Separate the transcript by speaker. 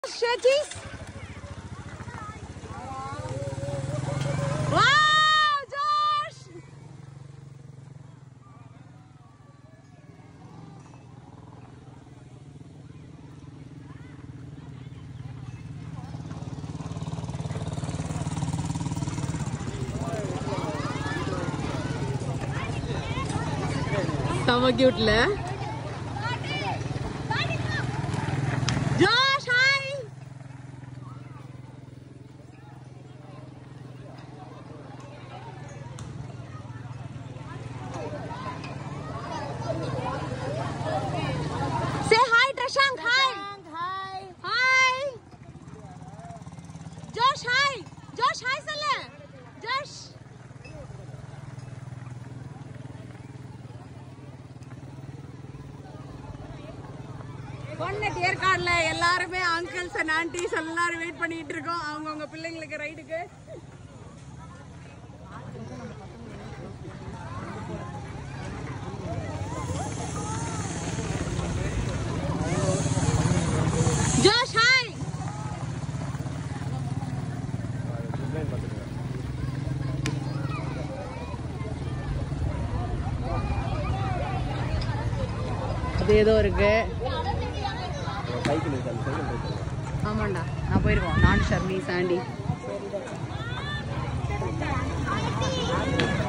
Speaker 1: Shirties. Wow, Josh! செம கியூட்ல Josh hi say hi ட்ரஷாங்க் hi
Speaker 2: hi
Speaker 1: hi Josh hi Josh hi சொல்லு Josh பொண்ணு ஏற்காடுல எல்லாருமே அங்கிள்ஸ் அண்ட் ஆன்டிஸ் எல்லாரும் வெயிட் பண்ணிட்டு இருக்கோம் அவங்கவுங்க பிள்ளைங்களுக்கு ரைடுக்கு ஜோஷ் ஹாய் அது ஏதோ இருக்கு
Speaker 3: சைக்கிள் இருக்கு அந்த சைக்கிள் இருக்கு
Speaker 1: ஆமாண்டா நான் போயிருக்கோம் நான் ஷர்மி சாண்டி